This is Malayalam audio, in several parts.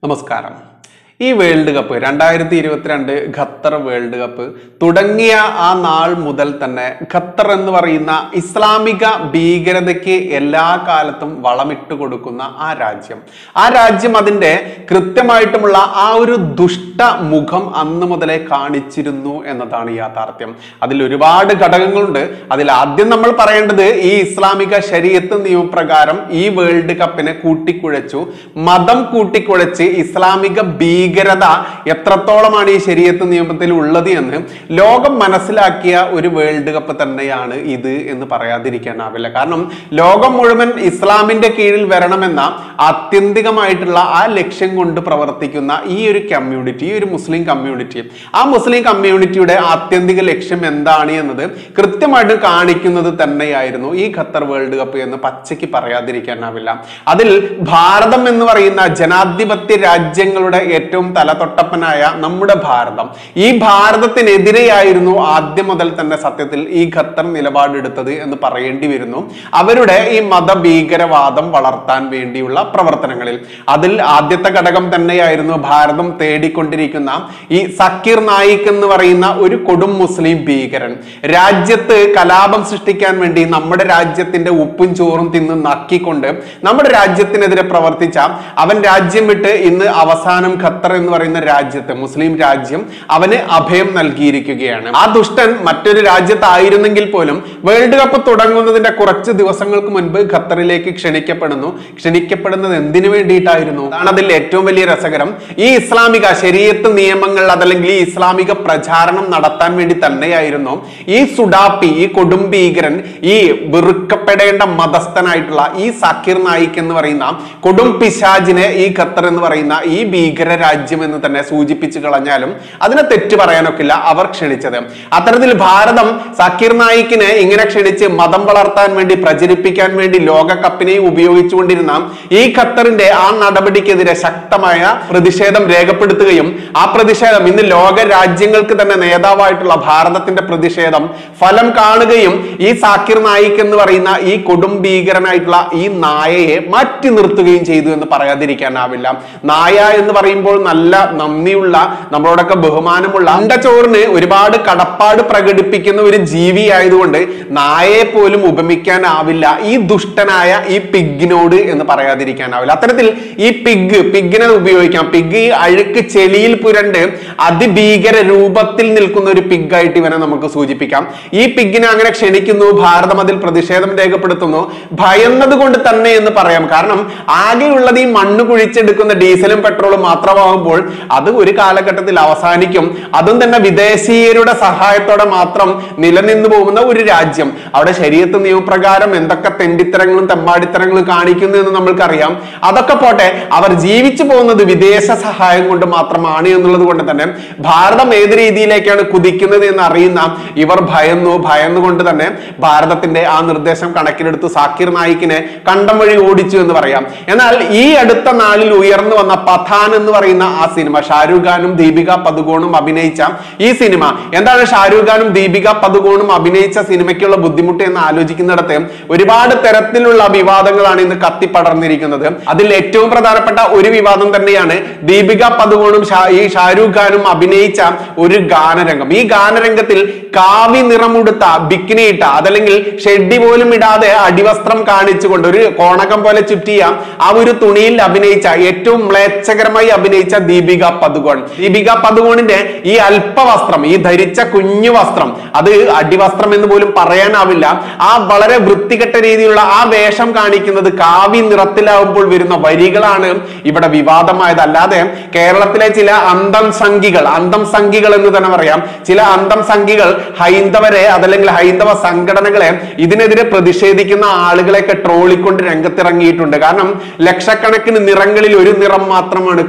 നമസ്കാരം ഈ വേൾഡ് കപ്പ് രണ്ടായിരത്തി ഇരുപത്തിരണ്ട് ഖത്തർ വേൾഡ് കപ്പ് തുടങ്ങിയ ആ നാൾ മുതൽ തന്നെ ഖത്തർ എന്ന് പറയുന്ന ഇസ്ലാമിക ഭീകരതയ്ക്ക് എല്ലാ കാലത്തും വളമിട്ട് കൊടുക്കുന്ന ആ രാജ്യം ആ രാജ്യം അതിൻ്റെ കൃത്യമായിട്ടുമുള്ള ആ ഒരു ദുഷ്ട മുഖം അന്ന് മുതലേ കാണിച്ചിരുന്നു എന്നതാണ് യാഥാർത്ഥ്യം അതിൽ ഒരുപാട് ഘടകങ്ങളുണ്ട് അതിൽ ആദ്യം നമ്മൾ പറയേണ്ടത് ഈ ഇസ്ലാമിക ശരീരത്ത് നിയമപ്രകാരം ഈ വേൾഡ് കപ്പിനെ കൂട്ടിക്കുഴച്ചു മതം കൂട്ടിക്കുഴച്ച് ഇസ്ലാമിക ഭീകരത എത്രത്തോളമാണ് ഈ ശരീരത്ത് നിയമത്തിൽ ഉള്ളത് എന്ന് ലോകം മനസ്സിലാക്കിയ ഒരു വേൾഡ് കപ്പ് തന്നെയാണ് ഇത് എന്ന് പറയാതിരിക്കാനാവില്ല കാരണം ലോകം മുഴുവൻ ഇസ്ലാമിന്റെ കീഴിൽ വരണമെന്ന ആത്യന്തികമായിട്ടുള്ള ആ ലക്ഷ്യം കൊണ്ട് പ്രവർത്തിക്കുന്ന ഈ ഒരു കമ്മ്യൂണിറ്റി ഈ ഒരു മുസ്ലിം കമ്മ്യൂണിറ്റി ആ മുസ്ലിം കമ്മ്യൂണിറ്റിയുടെ ആത്യന്തിക ലക്ഷ്യം എന്താണ് എന്നത് കൃത്യമായിട്ട് കാണിക്കുന്നത് തന്നെയായിരുന്നു ഈ ഖത്തർ വേൾഡ് കപ്പ് എന്ന് പച്ചയ്ക്ക് പറയാതിരിക്കാനാവില്ല അതിൽ ഭാരതം എന്ന് പറയുന്ന ജനാധിപത്യ രാജ്യങ്ങളുടെ ഏറ്റവും തലതൊട്ടപ്പനായ നമ്മുടെ ഭാരതം ഈ ഭാരതത്തിനെതിരെയായിരുന്നു ആദ്യം മുതൽ തന്നെ സത്യത്തിൽ ഈ ഖത്തർ നിലപാടെടുത്തത് എന്ന് പറയേണ്ടി വരുന്നു അവരുടെ ഈ മതഭീകരവാദം വളർത്താൻ വേണ്ടിയുള്ള പ്രവർത്തനങ്ങളിൽ അതിൽ ആദ്യത്തെ ഘടകം തന്നെയായിരുന്നു ഭാരതം തേടിക്കൊണ്ടിരിക്കുന്ന ഈ സക്കീർ നായിക് എന്ന് പറയുന്ന ഒരു കൊടും മുസ്ലിം ഭീകരൻ രാജ്യത്ത് കലാപം സൃഷ്ടിക്കാൻ വേണ്ടി നമ്മുടെ രാജ്യത്തിന്റെ ഉപ്പും ചോറും തിന്ന് നക്കിക്കൊണ്ട് നമ്മുടെ രാജ്യത്തിനെതിരെ പ്രവർത്തിച്ച അവൻ രാജ്യം വിട്ട് ഇന്ന് അവസാനം ഖത്തർ എന്ന് പറയുന്ന രാജ്യത്ത് മുസ്ലിം രാജ്യം അവന് അഭയം നൽകിയിരിക്കുകയാണ് ആ ദുഷ്ടൻ മറ്റൊരു രാജ്യത്തായിരുന്നെങ്കിൽ പോലും വേൾഡ് കപ്പ് തുടങ്ങുന്നതിന്റെ കുറച്ച് ദിവസങ്ങൾക്ക് മുൻപ് ഖത്തറിലേക്ക് ക്ഷണിക്കപ്പെടുന്നു ക്ഷണിക്കപ്പെടുന്നത് എന്തിനു വേണ്ടിയിട്ടായിരുന്നു അതാണ് അതിൽ ഏറ്റവും വലിയ രസകരം ഈ ഇസ്ലാമിക ശരീരത്ത് നിയമങ്ങൾ അതല്ലെങ്കിൽ ഈ ഇസ്ലാമിക പ്രചാരണം നടത്താൻ വേണ്ടി തന്നെയായിരുന്നു ഈ സുഡാപ്പി ഈ കൊടും ഭീകരൻ ഈ വെറുക്കപ്പെടേണ്ട മതസ്ഥനായിട്ടുള്ള ഈ സക്കീർ നായിക് എന്ന് പറയുന്ന കൊടും പിശാജിനെ ഈ ഖത്തർ എന്ന് പറയുന്ന ഈ ഭീകര രാജ്യം എന്ന് തന്നെ സൂചിപ്പിച്ചു കളഞ്ഞാലും അതിനെ തെറ്റ് പറയാനൊക്കില്ല അവർ ക്ഷണിച്ചത് അത്തരത്തിൽ ഭാരതം സക്കീർ നായിക്കിനെ ഇങ്ങനെ ക്ഷണിച്ച് മതം വളർത്താൻ വേണ്ടി പ്രചരിപ്പിക്കാൻ വേണ്ടി ലോകകപ്പിനെ ഉപയോഗിച്ചുകൊണ്ടിരുന്ന ഈ ഖത്തറിന്റെ ആ നടപടിക്കെതിരെ ശക്തമായ പ്രതിഷേധം രേഖപ്പെടുത്തുകയും ആ പ്രതിഷേധം ഇന്ന് ലോക രാജ്യങ്ങൾക്ക് തന്നെ നേതാവായിട്ടുള്ള ഭാരതത്തിന്റെ പ്രതിഷേധം ഫലം കാണുകയും ഈ സാക്കിർ നായിക് എന്ന് പറയുന്ന ഈ കൊടും ഭീകരനായിട്ടുള്ള ഈ നായയെ മാറ്റി നിർത്തുകയും ചെയ്തു എന്ന് പറയാതിരിക്കാനാവില്ല നായ എന്ന് പറയുമ്പോൾ നല്ല നന്ദിയുള്ള നമ്മളോടൊക്കെ ബഹുമാനമുള്ള അണ്ടച്ചോറിന് ഒരുപാട് കടപ്പാട് പ്രകടിപ്പിക്കുന്ന ഒരു ജീവി ആയതുകൊണ്ട് നായയെ പോലും ഉപമിക്കാനാവില്ല ഈ ദുഷ്ടനായ ഈ പിഗിനോട് എന്ന് പറയാതിരിക്കാനാവില്ല അത്തരത്തിൽ ഈ പിഗ് പിഗിനെ ഉപയോഗിക്കാം പിഗ് ഈ അഴുക്ക് ചെളിയിൽ പുരണ്ട് അതിഭീകര രൂപത്തിൽ നിൽക്കുന്ന ഒരു പിഗായിട്ട് ഇവനെ നമുക്ക് സൂചിപ്പിക്കാം ഈ പിഗിനെ അങ്ങനെ ക്ഷണിക്കുന്നു ഭാരതം അതിൽ പ്രതിഷേധം രേഖപ്പെടുത്തുന്നു ഭയന്നത് കൊണ്ട് തന്നെ എന്ന് പറയാം കാരണം ആകെയുള്ളത് ഈ മണ്ണ് കുഴിച്ചെടുക്കുന്ന ഡീസലും പെട്രോളും മാത്രമാകുമ്പോൾ അത് ഒരു കാലഘട്ടത്തിൽ അവസാനിക്കും അതും തന്നെ വിദേശീയരുടെ സഹായത്തോടെ മാത്രം നിലനിന്നു പോകുന്ന ഒരു രാജ്യം അവിടെ ശരീരത്ത് നിയമപ്രകാരം എന്തൊക്കെ തെണ്ടിത്തരങ്ങളും തെമ്മാടിത്തരങ്ങളും കാണിക്കുന്നു എന്ന് നമ്മൾക്കറിയാം അതൊക്കെ പോട്ടെ അവർ ജീവിച്ചു പോകുന്നത് വിദേശ സഹായം കൊണ്ട് മാത്രമാണ് എന്നുള്ളത് കൊണ്ട് തന്നെ ഭാരതം ഏത് രീതിയിലേക്കാണ് കുതിക്കുന്നത് എന്ന് അറിയുന്ന ഇവർ ഭയന്നു ഭയന്നുകൊണ്ട് തന്നെ ഭാരതത്തിന്റെ ആ നിർദ്ദേശം കണക്കിലെടുത്ത് സാക്കിർ നായിക്കിനെ കണ്ടം വഴി ഓടിച്ചു എന്ന് പറയാം എന്നാൽ ഈ അടുത്ത നാളിൽ ഉയർന്നു വന്ന പഥാൻ എന്ന് പറയുന്ന ആ സിനിമ ഷാരൂഖ് ഖാനും ദീപിക പതുകോണും അഭിനയിച്ച ഈ സിനിമ എന്താണ് ഷാരൂഖ് ഖാനും ദീപിക പതുകോണും അഭിനയിച്ച സിനിമയ്ക്കുള്ള ബുദ്ധിമുട്ട് എന്ന് ആലോചിക്കുന്നിടത്ത് ഒരുപാട് തരത്തിലുള്ള വിവാദങ്ങളാണ് ഇന്ന് കത്തിപ്പടർന്നിരിക്കുന്നത് അതിൽ ഏറ്റവും പ്രധാനപ്പെട്ട ഒരു വിവാദം തന്നെയാണ് ദീപിക പതുകോണും ഷാ- ഈ ഷാരൂഖ് ഖാനും അഭിനയിച്ച ഒരു ഗാനരംഗം ഈ ഗാനരംഗത്തിൽ കാവി നിറമുടുത്ത ബിക്കിനി ഇട്ട അതല്ലെങ്കിൽ ഷെഡ്ഡി പോലും ഇടാതെ അടിവസ്ത്രം കാണിച്ചുകൊണ്ട് ഒരു കോണകം പോലെ ചുറ്റിയ ആ ഒരു തുണിയിൽ അഭിനയിച്ച ഏറ്റവും മ്ലേച്ഛകരമായി അഭിനയിച്ച ദീപിക പതുകോൺ ദീപിക പതുകോണിന്റെ ഈ അല്പവസ്ത്രം ഈ ധരിച്ച കുഞ്ഞു വസ്ത്രം അത് അടിവസ്ത്രം എന്ന് പോലും പറയാനാവില്ല ആ വളരെ വൃത്തികെട്ട രീതിയിലുള്ള ആ വേഷം കാണിക്കുന്നത് കാവി നിറത്തിലാവുമ്പോൾ വരുന്ന വരികളാണ് ഇവിടെ വിവാദമായത് അല്ലാതെ കേരളത്തിലെ ചില അന്തം സംഘികൾ അന്തം സംഘികൾ എന്ന് തന്നെ പറയാം ചില അന്തം സംഘികൾ ഹൈന്ദവരെ അതല്ലെങ്കിൽ ഹൈന്ദവ സംഘടനകളെ ഇതിനെതിരെ പ്രതിഷേധിക്കുന്ന ആളുകളെയൊക്കെ ട്രോളിക്കൊണ്ട് രംഗത്തിറങ്ങിയിട്ടുണ്ട് കാരണം ലക്ഷക്കണക്കിന് നിറങ്ങളിൽ ഒരു നിറം മാത്രമാണ് കാവി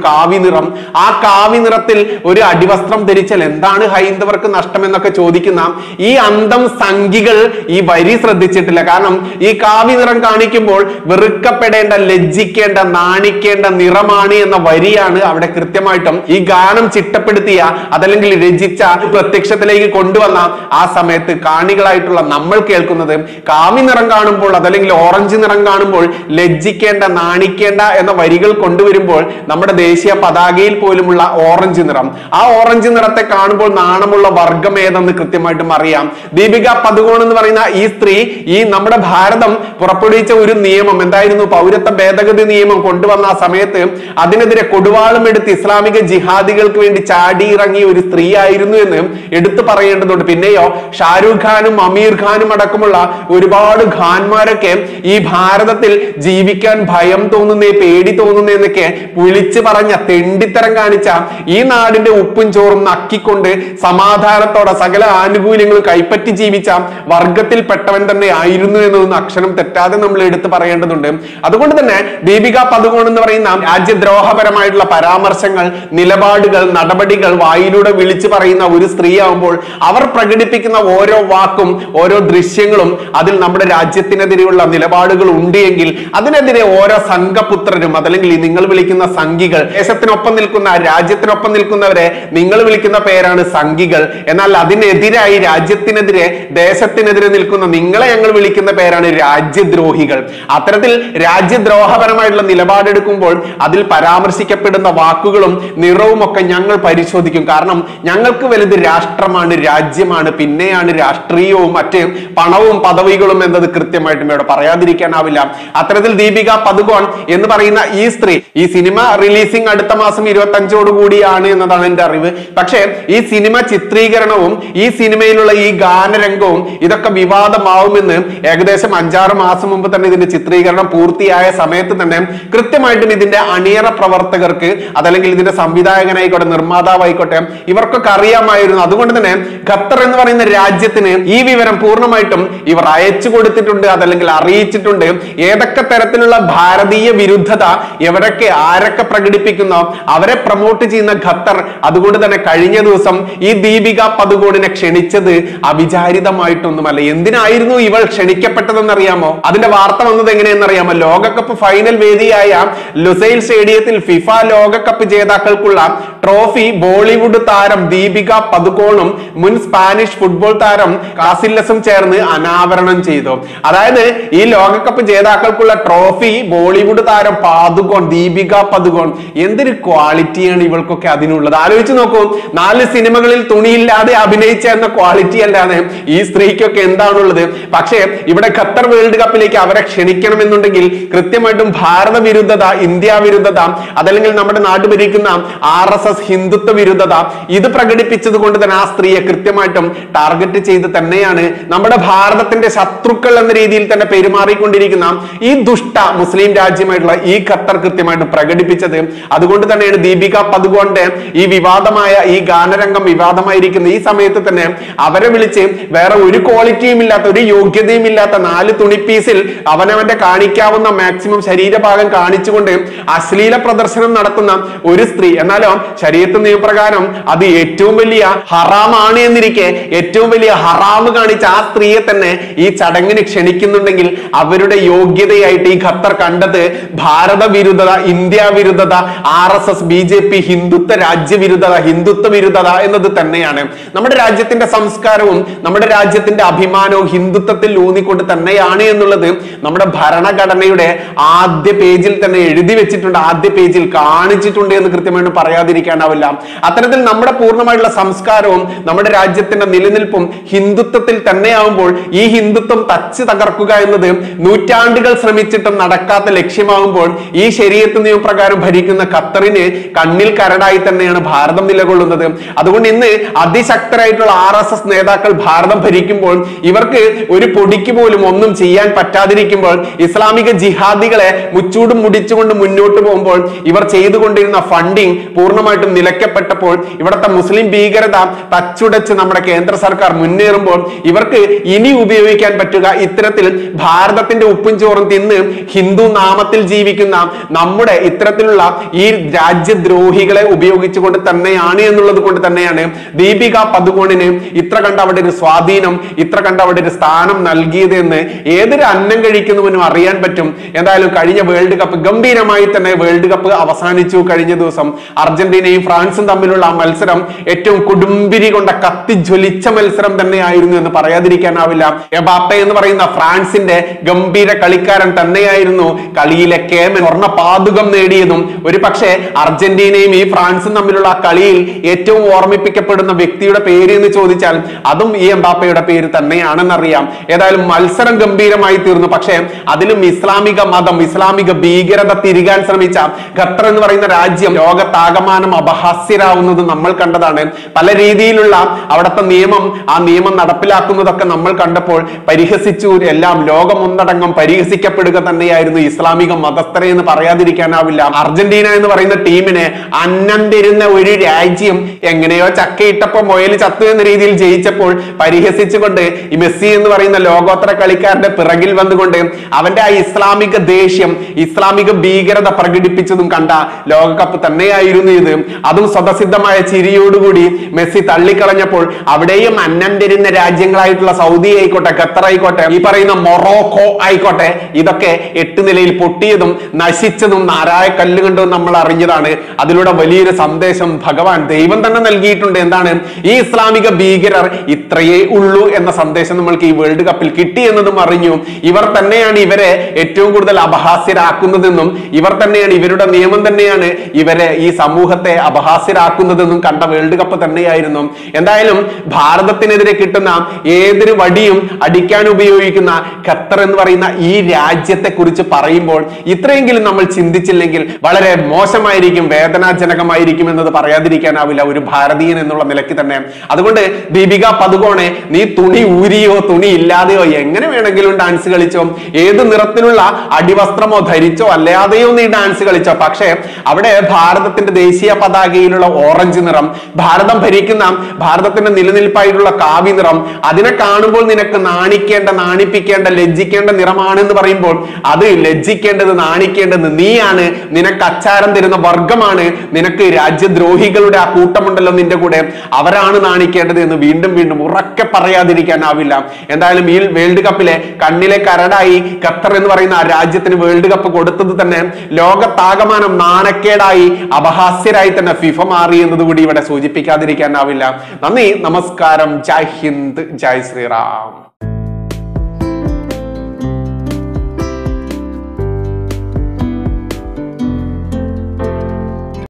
നിറം ആ കാവി നിറത്തിൽ ഒരു അടിവസ്ത്രം ധരിച്ചാൽ എന്താണ് ഹൈന്ദവർക്ക് നഷ്ടം എന്നൊക്കെ ചോദിക്കുന്ന ഈ അന്തം സംഖികൾ ഈ വരി ശ്രദ്ധിച്ചിട്ടില്ല കാരണം ഈ കാവി നിറം കാണിക്കുമ്പോൾ വെറുക്കപ്പെടേണ്ട ലജ്ജിക്കേണ്ട നാണിക്കേണ്ട നിറമാണ് എന്ന വരിയാണ് അവിടെ കൃത്യമായിട്ടും ഈ ഗാനം ചിട്ടപ്പെടുത്തിയ അതല്ലെങ്കിൽ രചിച്ച പ്രത്യക്ഷത്തിലേക്ക് കൊണ്ടുവന്ന ആ സമയത്ത് കാണികളായിട്ടുള്ള നമ്മൾ കേൾക്കുന്നത് കാവി നിറം കാണുമ്പോൾ അതല്ലെങ്കിൽ ഓറഞ്ച് നിറം കാണുമ്പോൾ ലജ്ജിക്കേണ്ട നാണിക്കേണ്ട എന്ന വരികൾ കൊണ്ടുവരുമ്പോൾ നമ്മുടെ ദേശീയ പതാകയിൽ പോലുമുള്ള ഓറഞ്ച് നിറം ആ ഓറഞ്ച് നിറത്തെ കാണുമ്പോൾ നാണമുള്ള വർഗം ഏതെന്ന് കൃത്യമായിട്ടും അറിയാം ദീപിക പതുകോൺ എന്ന് പറയുന്ന ഈ സ്ത്രീ ഈ നമ്മുടെ ഭാരതം പുറപ്പെടുവിച്ച ഒരു നിയമം എന്തായിരുന്നു പൗരത്വ ഭേദഗതി നിയമം കൊണ്ടുവന്ന ആ സമയത്ത് അതിനെതിരെ കൊടുവാളും എടുത്ത് ഇസ്ലാമിക ജിഹാദികൾക്ക് വേണ്ടി ചാടി ഇറങ്ങിയ ഒരു സ്ത്രീ ആയിരുന്നു എന്ന് എടുത്തു പറയേണ്ടതുണ്ട് പിന്നെയോ ഷാരൂഖ് ഖാനും അമീർ ഖാനും അടക്കമുള്ള ഒരുപാട് ഖാൻമാരൊക്കെ ഈ ഭാരതത്തിൽ ജീവിക്കാൻ ഭയം തോന്നുന്നേ പേടി തോന്നുന്നേ എന്നൊക്കെ വിളിച്ചു പറഞ്ഞ തെണ്ടിത്തരം കാണിച്ച ഈ നാടിന്റെ ഉപ്പും ചോറും നക്കിക്കൊണ്ട് സമാധാനത്തോടെ സകല ആനുകൂല്യങ്ങളും കൈപ്പറ്റി ജീവിച്ച വർഗത്തിൽപ്പെട്ടവൻ തന്നെ ആയിരുന്നു എന്നതൊന്നും അക്ഷരം തെറ്റാതെ നമ്മൾ എടുത്തു പറയേണ്ടതുണ്ട് അതുകൊണ്ട് തന്നെ ദീപിക പതുകോൺ എന്ന് പറയുന്ന രാജ്യദ്രോഹപരമായിട്ടുള്ള പരാമർശങ്ങൾ നിലപാടുകൾ നടപടികൾ വായിലൂടെ വിളിച്ചു പറയുന്ന ഒരു സ്ത്രീയാവുമ്പോൾ അവർ പ്രകടിപ്പിക്കുന്ന ഓരോ വാക്കും ഓരോ ദൃശ്യങ്ങളും അതിൽ നമ്മുടെ രാജ്യത്തിനെതിരെയുള്ള നിലപാടുകൾ ഉണ്ട് എങ്കിൽ അതിനെതിരെ ഓരോ സംഘപുത്രരും അതല്ലെങ്കിൽ ഈ നിങ്ങൾ വിളിക്കുന്ന സംഘികൾ ദേശത്തിനൊപ്പം നിൽക്കുന്ന രാജ്യത്തിനൊപ്പം നിൽക്കുന്നവരെ നിങ്ങൾ വിളിക്കുന്ന പേരാണ് സംഘികൾ എന്നാൽ അതിനെതിരായി രാജ്യത്തിനെതിരെ ദേശത്തിനെതിരെ നിൽക്കുന്ന നിങ്ങളെ ഞങ്ങൾ വിളിക്കുന്ന പേരാണ് രാജ്യദ്രോഹികൾ അത്തരത്തിൽ രാജ്യദ്രോഹപരമായിട്ടുള്ള നിലപാടെടുക്കുമ്പോൾ അതിൽ പരാമർശിക്കപ്പെടുന്ന വാക്കുകളും നിറവും ഒക്കെ ഞങ്ങൾ പരിശോധിക്കും കാരണം ഞങ്ങൾക്ക് വലുത് രാഷ്ട്രമാണ് രാജ്യമാണ് പിന്നെയാണ് രാഷ്ട്രീയവും മറ്റ് പണവും പദവികളും എന്നത് കൃത്യമായിട്ടും ഇവിടെ പറയാതിരിക്കാനാവില്ല അത്തരത്തിൽ ദീപിക പതുകോൺ എന്ന് പറയുന്ന ഈ സ്ത്രീ ഈ സിനിമ റിലീസിംഗ് അടുത്ത മാസം ഇരുപത്തി അഞ്ചോട് കൂടിയാണ് എന്നതാണ് എന്റെ അറിവ് പക്ഷേ ഈ സിനിമ ചിത്രീകരണവും ഈ സിനിമയിലുള്ള ഈ ഗാനരംഗവും ഇതൊക്കെ വിവാദമാവുമെന്ന് ഏകദേശം അഞ്ചാറ് മാസം മുമ്പ് തന്നെ ഇതിന്റെ ചിത്രീകരണം പൂർത്തിയായ സമയത്ത് തന്നെ കൃത്യമായിട്ടും ഇതിന്റെ അണിയറ പ്രവർത്തകർക്ക് അതല്ലെങ്കിൽ ഇതിന്റെ സംവിധായകനായിക്കോട്ടെ നിർമ്മാതാവായിക്കോട്ടെ ഇവർക്കൊക്കെ അറിയാമായിരുന്നു അതുകൊണ്ട് തന്നെ ഖത്തർ എന്ന് പറയുന്ന രാജ്യത്തിന് ഈ വിവരം പൂർണ്ണമായിട്ടും ഇവർ അയച്ചു കൊടുത്തിട്ടുണ്ട് അതല്ലെങ്കിൽ അറിയിച്ചിട്ടുണ്ട് ഏതൊക്കെ തരത്തിലുള്ള ഭാരതീയ വിരുദ്ധത എവരൊക്കെ ആരൊക്കെ പ്രകടിപ്പിക്കുന്നോ അവരെ പ്രൊമോട്ട് ചെയ്യുന്ന ഖത്തർ അതുകൊണ്ട് തന്നെ കഴിഞ്ഞ ദിവസം ഈ ദീപിക പതുകോണിനെ ക്ഷണിച്ചത് അവിചാരിതമായിട്ടൊന്നുമല്ല എന്തിനായിരുന്നു ഇവൾ ക്ഷണിക്കപ്പെട്ടതെന്ന് അറിയാമോ അതിന്റെ വാർത്ത വന്നത് എങ്ങനെയെന്നറിയാമോ ലോകകപ്പ് ഫൈനൽ വേദിയായ ലുസൈൽ സ്റ്റേഡിയത്തിൽ ഫിഫ ലോകകപ്പ് ജേതാക്കൾക്കുള്ള ട്രോഫി ബോളിവുഡ് താരം ദീപിക പതുകോണും മുൻ സ്പാനിഷ് ഫുട്ബോൾ താരം കാസില്ലസും ചേർന്ന് അനാവരണം ചെയ്തു അതായത് ഈ ലോകകപ്പ് ജേതാക്കൾക്കുള്ള ട്രോഫി ബോളിവുഡ് താരം പാതുകോൺ ദീപിക പതുകോൺ എന്തൊരു ക്വാളിറ്റിയാണ് ഇവൾക്കൊക്കെ അതിനുള്ളത് ആലോചിച്ച് നോക്കൂ നാല് സിനിമകളിൽ തുണിയില്ലാതെ അഭിനയിച്ച എന്ന ക്വാളിറ്റി അല്ലാതെ ഈ സ്ത്രീക്കൊക്കെ എന്താണുള്ളത് പക്ഷേ ഇവിടെ ഖത്തർ വേൾഡ് കപ്പിലേക്ക് അവരെ ക്ഷണിക്കണമെന്നുണ്ടെങ്കിൽ കൃത്യമായിട്ടും ഭാരത വിരുദ്ധത ഇന്ത്യ വിരുദ്ധത അതല്ലെങ്കിൽ നമ്മുടെ നാട് ഭരിക്കുന്ന ആർ എസ് എസ് ഹിന്ദുത്വ വിരുദ്ധത ഇത് പ്രകടിപ്പിച്ചത് കൊണ്ട് തന്നെ ആ സ്ത്രീയെ കൃത്യമായിട്ടും ടാർഗറ്റ് ചെയ്ത് തന്നെയാണ് നമ്മുടെ ഭാരതത്തിന്റെ ശത്രുക്കൾ എന്ന രീതിയിൽ തന്നെ പെരുമാറിക്കൊണ്ടിരിക്കുന്ന ഈ ദുഷ്ട മുസ്ലിം രാജ്യമായിട്ടുള്ള ഈ ഖത്തർ കൃത്യമായിട്ട് പ്രകടിപ്പിച്ചത് അതുകൊണ്ട് തന്നെയാണ് ദീപിക പതുകോന്റെ ഈ വിവാദമായ ഈ ഗാനരംഗം വിവാദമായിരിക്കുന്ന ഈ സമയത്ത് തന്നെ അവരെ വിളിച്ച് വേറെ ഒരു ക്വാളിറ്റിയും ഇല്ലാത്ത ഒരു യോഗ്യതയും ഇല്ലാത്ത നാല് തുണിപ്പീസിൽ അവനവന്റെ കാണിക്കാവുന്ന മാക്സിമം ശരീരഭാഗം കാണിച്ചുകൊണ്ട് അശ്ലീല പ്രദർശനം നടത്തുന്ന ഒരു സ്ത്രീ എന്നാലോ ശരീരത്ത് നിയമപ്രകാരം അത് ഏറ്റവും വലിയ ഹറാമാണ് എന്നിരിക്കെ ഏറ്റവും വലിയ ഹറാമ് കാണിച്ച ആ സ്ത്രീയെ തന്നെ ഈ ചടങ്ങിന് ക്ഷണിക്കുന്നുണ്ടെങ്കിൽ അവരുടെ യോഗ്യതയായിട്ട് ഈ ഖത്തർ കണ്ടത് ഭാരത വിരുദ്ധത ഇന്ത്യ വിരുദ്ധത R S S B J P Hindutva രാജ്യവിരുദ്ധത ഹിന്ദുത്വ വിരുദ്ധത എന്നത് തന്നെയാണ് നമ്മുടെ രാജ്യത്തിന്റെ സംസ്കാരവും നമ്മുടെ രാജ്യത്തിന്റെ അഭിമാനവും ഹിന്ദുത്വത്തിൽ ഊന്നിക്കൊണ്ട് തന്നെയാണ് എന്നുള്ളത് നമ്മുടെ ഭരണഘടനയുടെ ആദ്യ പേജിൽ തന്നെ എഴുതി വെച്ചിട്ടുണ്ട് ആദ്യ പേജിൽ കാണിച്ചിട്ടുണ്ട് എന്ന് കൃത്യമായിട്ട് പറയാതിരിക്കാനാവില്ല അത്തരത്തിൽ നമ്മുടെ പൂർണ്ണമായിട്ടുള്ള സംസ്കാരവും നമ്മുടെ രാജ്യത്തിന്റെ നിലനിൽപ്പും ഹിന്ദുത്വത്തിൽ തന്നെയാവുമ്പോൾ ഈ ഹിന്ദുത്വം തച്ച് തകർക്കുക എന്നത് നൂറ്റാണ്ടുകൾ ശ്രമിച്ചിട്ടും നടക്കാത്ത ലക്ഷ്യമാകുമ്പോൾ ഈ ശരീരത്ത് നിയമപ്രകാരം ഭരിക്കുന്ന ഖത്തറിന് കണ്ണിൽ കരടായി തന്നെയാണ് ഭാരതം നിലകൊള്ളുന്നത് അതുകൊണ്ട് ഇന്ന് അതിശക്തരായിട്ടുള്ള ആർ എസ് എസ് നേതാക്കൾ ഭാരതം ഭരിക്കുമ്പോൾ ഇവർക്ക് ഒരു പൊടിക്ക് പോലും ഒന്നും ചെയ്യാൻ പറ്റാതിരിക്കുമ്പോൾ ഇസ്ലാമിക ജിഹാദികളെ മുച്ചൂടും മുടിച്ചുകൊണ്ട് മുന്നോട്ട് പോകുമ്പോൾ ഇവർ ചെയ്തുകൊണ്ടിരുന്ന ഫണ്ടിങ് പൂർണ്ണമായിട്ടും നിലയ്ക്കപ്പെട്ടപ്പോൾ ഇവിടുത്തെ മുസ്ലിം ഭീകരത തച്ചുടച്ച് നമ്മുടെ കേന്ദ്ര സർക്കാർ മുന്നേറുമ്പോൾ ഇവർക്ക് ഇനി ഉപയോഗിക്കാൻ പറ്റുക ഇത്തരത്തിൽ ഭാരതത്തിന്റെ ഉപ്പും ചോറും തിന്ന് ഹിന്ദു നാമത്തിൽ ജീവിക്കുന്ന നമ്മുടെ ഇത്തരത്തിലുള്ള ഈ രാജ്യദ്രോഹികളെ ഉപയോഗിച്ചുകൊണ്ട് തന്നെയാണ് എന്നുള്ളത് കൊണ്ട് തന്നെയാണ് ദീപിക പതുകോണിന് ഇത്ര കണ്ട അവിടെ ഒരു സ്വാധീനം ഇത്ര കണ്ട അവിടെ ഒരു സ്ഥാനം നൽകിയത് എന്ന് ഏതൊരു അന്നം കഴിക്കുന്നവനും അറിയാൻ പറ്റും എന്തായാലും കഴിഞ്ഞ വേൾഡ് കപ്പ് ഗംഭീരമായി തന്നെ വേൾഡ് കപ്പ് അവസാനിച്ചു കഴിഞ്ഞ ദിവസം അർജന്റീനയും ഫ്രാൻസും തമ്മിലുള്ള ആ മത്സരം ഏറ്റവും കൊടുമ്പിരി കൊണ്ട കത്തിജ്വലിച്ച മത്സരം തന്നെയായിരുന്നു എന്ന് പറയാതിരിക്കാനാവില്ല എബാപ്പെ എന്ന് പറയുന്ന ഫ്രാൻസിന്റെ ഗംഭീര കളിക്കാരൻ തന്നെയായിരുന്നു കളിയിലെ കേമൻ സ്വർണ്ണ പാതുകം നേടിയതും ഒരു പക്ഷേ അർജന്റീനയും ഈ ഫ്രാൻസും തമ്മിലുള്ള ആ കളിയിൽ ഏറ്റവും ഓർമ്മിപ്പിക്കപ്പെടുന്ന വ്യക്തിയുടെ പേര് എന്ന് ചോദിച്ചാൽ അതും ഈ എംബാപ്പയുടെ പേര് തന്നെയാണെന്നറിയാം ഏതായാലും മത്സരം ഗംഭീരമായി തീർന്നു പക്ഷേ അതിലും ഇസ്ലാമിക മതം ഇസ്ലാമിക ഭീകരത തിരികാൻ ശ്രമിച്ച ഖത്തർ എന്ന് പറയുന്ന രാജ്യം ലോകത്താകമാനം അപഹാസ്യരാവുന്നത് നമ്മൾ കണ്ടതാണ് പല രീതിയിലുള്ള അവിടുത്തെ നിയമം ആ നിയമം നടപ്പിലാക്കുന്നതൊക്കെ നമ്മൾ കണ്ടപ്പോൾ പരിഹസിച്ചു എല്ലാം ലോകമൊന്നടങ്കം പരിഹസിക്കപ്പെടുക തന്നെയായിരുന്നു ഇസ്ലാമിക മതസ്ഥരെ എന്ന് പറയാതിരിക്കാനാവില്ല അർജന്റീന എന്ന് പറയുന്ന ടീമിനെ അന്നം തരുന്ന ഒരു രാജ്യം എങ്ങനെയോ ചക്കയിട്ടപ്പോ മൊയൽ ചത്തു എന്ന രീതിയിൽ ജയിച്ചപ്പോൾ പരിഹസിച്ചുകൊണ്ട് ഈ മെസ്സി എന്ന് പറയുന്ന ലോകോത്തര കളിക്കാരന്റെ പിറകിൽ വന്നുകൊണ്ട് അവന്റെ ആ ഇസ്ലാമിക ദേഷ്യം ഇസ്ലാമിക ഭീകരത പ്രകടിപ്പിച്ചതും കണ്ട ലോകകപ്പ് തന്നെയായിരുന്നു ഇത് അതും സ്വതസിദ്ധമായ ചിരിയോടുകൂടി മെസ്സി തള്ളിക്കളഞ്ഞപ്പോൾ അവിടെയും അന്നം തരുന്ന രാജ്യങ്ങളായിട്ടുള്ള സൗദി ആയിക്കോട്ടെ ഖത്തർ ആയിക്കോട്ടെ ഈ പറയുന്ന മൊറോക്കോ ആയിക്കോട്ടെ ഇതൊക്കെ എട്ട് നിലയിൽ പൊട്ടിയതും നശിച്ചതും നാരായ കല്ല് കണ്ടും നമ്മൾ അറിഞ്ഞതാണ് അതിലൂടെ വലിയൊരു സന്ദേശം ഭഗവാൻ ദൈവം തന്നെ നൽകിയിട്ടുണ്ട് എന്താണ് ഈ ഇസ്ലാമിക ഭീകരർ ഇത്രയേ ഉള്ളൂ എന്ന സന്ദേശം നമ്മൾക്ക് ഈ വേൾഡ് കപ്പിൽ കിട്ടി എന്നതും അറിഞ്ഞു ഇവർ തന്നെയാണ് ഇവരെ ഏറ്റവും കൂടുതൽ അപഹാസ്യരാക്കുന്നതെന്നും ഇവർ തന്നെയാണ് ഇവരുടെ നിയമം തന്നെയാണ് ഇവരെ ഈ സമൂഹത്തെ അപഹാസ്യരാക്കുന്നതെന്നും കണ്ട വേൾഡ് കപ്പ് തന്നെയായിരുന്നു എന്തായാലും ഭാരതത്തിനെതിരെ കിട്ടുന്ന ഏതൊരു വടിയും അടിക്കാൻ ഉപയോഗിക്കുന്ന ഖത്തർ എന്ന് പറയുന്ന ഈ രാജ്യത്തെ കുറിച്ച് പറയുമ്പോൾ ഇത്രയെങ്കിലും നമ്മൾ ചിന്തിച്ചില്ലെങ്കിൽ വളരെ മോശമായിരിക്കും വേദനാജനകമായിരിക്കും എന്നത് പറയാതിരിക്കാനാവില്ല ഒരു ഭാരതീയൻ എന്നുള്ള നിലയ്ക്ക് തന്നെ അതുകൊണ്ട് ദീപിക പതുകോണെ നീ തുണി ഊരിയോ തുണി ഇല്ലാതെയോ എങ്ങനെ വേണമെങ്കിലും ഡാൻസ് കളിച്ചോ ഏത് നിറത്തിലുള്ള അടിവസ്ത്രമോ ധരിച്ചോ അല്ലാതെയോ നീ ഡാൻസ് കളിച്ചോ പക്ഷേ അവിടെ ഭാരതത്തിന്റെ ദേശീയ പതാകയിലുള്ള ഓറഞ്ച് നിറം ഭാരതം ഭരിക്കുന്ന ഭാരതത്തിന്റെ നിലനിൽപ്പായിട്ടുള്ള കാവി നിറം അതിനെ കാണുമ്പോൾ നിനക്ക് നാണിക്കേണ്ട നാണിപ്പിക്കേണ്ട ലജ്ജിക്കേണ്ട നിറമാണെന്ന് പറയുമ്പോൾ അത് ലജ്ജിക്കേണ്ടത് നാണിക്കേണ്ടത് നീയാണ് നിനക്ക് അച്ചാരം തരുന്ന വർഗമാണ് നിനക്ക് രാജ്യദ്രോഹികളുടെ ആ കൂട്ടമുണ്ടല്ലോ നിന്റെ കൂടെ അവരാണ് നാണിക്കേണ്ടത് എന്ന് വീണ്ടും വീണ്ടും ഉറക്കെ പറയാതിരിക്കാനാവില്ല എന്തായാലും ഈ വേൾഡ് കപ്പിലെ കണ്ണിലെ കരടായി ഖത്തർ എന്ന് പറയുന്ന ആ രാജ്യത്തിന് വേൾഡ് കപ്പ് കൊടുത്തത് തന്നെ ലോകത്താകമാനം നാണക്കേടായി അപഹാസ്യരായി തന്നെ ഫിഫ മാറി എന്നതുകൂടി ഇവിടെ സൂചിപ്പിക്കാതിരിക്കാനാവില്ല നന്ദി നമസ്കാരം ജയ് ഹിന്ദ് ജയ് ശ്രീറാം